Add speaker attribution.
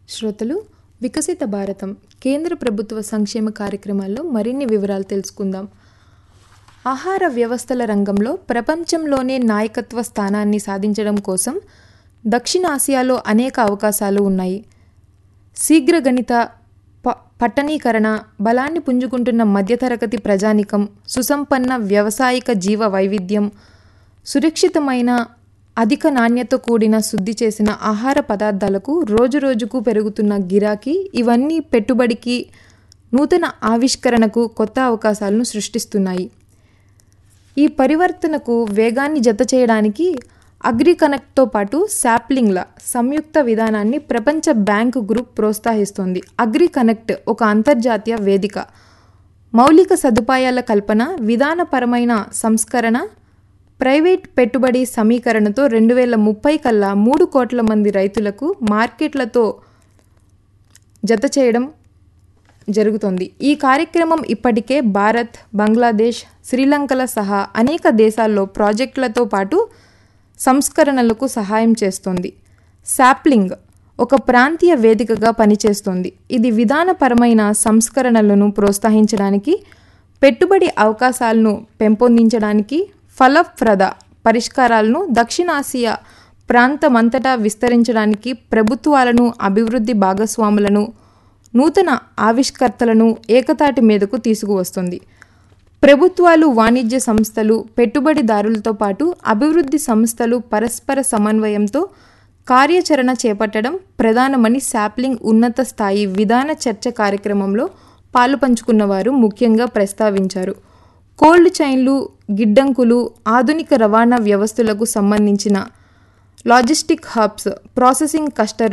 Speaker 1: శ్రోతలు వికసిత భారతం కేంద్ర ప్రభుత్వ సంక్షేమ కార్యక్రమాల్లో మరిన్ని వివరాలు తెలుసుకుందాం ఆహార వ్యవస్థల రంగంలో ప్రపంచంలోనే నాయకత్వ స్థానాన్ని సాధించడం కోసం దక్షిణాసియాలో అనేక అవకాశాలు ఉన్నాయి శీఘ్రగణిత ప పట్టణీకరణ బలాన్ని పుంజుకుంటున్న మధ్యతరగతి ప్రజానికం సుసంపన్న వ్యవసాయిక జీవ వైవిధ్యం సురక్షితమైన అధిక నాణ్యత కూడిన శుద్ధి చేసిన ఆహార పదార్థాలకు రోజురోజుకు పెరుగుతున్న గిరాకీ ఇవన్నీ పెట్టుబడికి నూతన ఆవిష్కరణకు కొత్త అవకాశాలను సృష్టిస్తున్నాయి ఈ పరివర్తనకు వేగాన్ని జత చేయడానికి అగ్రికనెక్ట్తో పాటు శాప్లింగ్ల సంయుక్త విధానాన్ని ప్రపంచ బ్యాంకు గ్రూప్ ప్రోత్సహిస్తోంది అగ్రికనెక్ట్ ఒక అంతర్జాతీయ వేదిక మౌలిక సదుపాయాల కల్పన విధానపరమైన సంస్కరణ ప్రైవేట్ పెట్టుబడి సమీకరణతో రెండు వేల ముప్పై కల్లా మూడు కోట్ల మంది రైతులకు మార్కెట్లతో జత చేయడం జరుగుతోంది ఈ కార్యక్రమం ఇప్పటికే భారత్ బంగ్లాదేశ్ శ్రీలంకల సహా అనేక దేశాల్లో ప్రాజెక్టులతో పాటు సంస్కరణలకు సహాయం చేస్తోంది శాప్లింగ్ ఒక ప్రాంతీయ వేదికగా పనిచేస్తోంది ఇది విధానపరమైన సంస్కరణలను ప్రోత్సహించడానికి పెట్టుబడి అవకాశాలను పెంపొందించడానికి ఫలప్రద పరిష్కారాలను దక్షిణాసియా ప్రాంతమంతటా విస్తరించడానికి ప్రభుత్వాలను అభివృద్ధి భాగస్వాములను నూతన ఆవిష్కర్తలను ఏకతాటి మీదకు తీసుకువస్తుంది ప్రభుత్వాలు వాణిజ్య సంస్థలు పెట్టుబడిదారులతో పాటు అభివృద్ధి సంస్థలు పరస్పర సమన్వయంతో కార్యాచరణ చేపట్టడం ప్రధానమని శాప్లింగ్ ఉన్నత స్థాయి విధాన చర్చ కార్యక్రమంలో పాలుపంచుకున్న వారు ముఖ్యంగా ప్రస్తావించారు కోల్డ్ చైన్లు గిడ్డంకులు ఆధునిక రవాణా వ్యవస్థలకు సంబంధించిన లాజిస్టిక్ హబ్స్ ప్రాసెసింగ్ కస్టర్